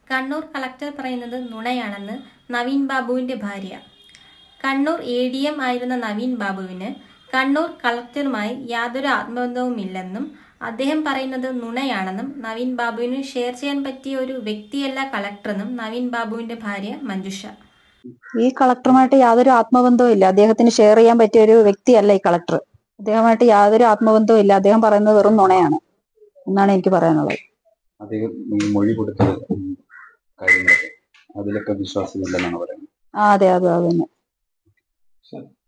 Kannur collector പറയുന്നത് നുണയാണെന്ന് നവീൻ ബാബുവിന്റെ ഭാര്യ കണ്ണൂർ എ ഡി എം ആയിരുന്ന നവീൻ ബാബുവിന് കണ്ണൂർ കളക്ടറുമായി യാതൊരു ആത്മബന്ധവുമില്ലെന്നും അദ്ദേഹം പറയുന്നത് നുണയാണെന്നും നവീൻ ബാബുവിന് ഷെയർ ചെയ്യാൻ പറ്റിയ ഒരു വ്യക്തിയല്ല കളക്ടറെന്നും നവീൻ ബാബുവിന്റെ ഭാര്യ മഞ്ജുഷ ഈ കളക്ടറുമായിട്ട് യാതൊരു ആത്മബന്ധവും ഇല്ല അദ്ദേഹത്തിന് ഷെയർ ചെയ്യാൻ പറ്റിയ ഒരു വ്യക്തിയല്ല ഈ കളക്ടർ അദ്ദേഹമായിട്ട് യാതൊരു ആത്മബന്ധവും ഇല്ല അദ്ദേഹം പറയുന്നത് വെറും നുണയാണ് എന്നാണ് എനിക്ക് പറയാനുള്ളത് അദ്ദേഹം ഈ മൊഴി കൊടുത്ത കാര്യങ്ങളൊക്കെ അതിലൊക്കെ വിശ്വാസമില്ലെന്നാണ് പറയുന്നത് ആ അതെ അതെ അത് തന്നെ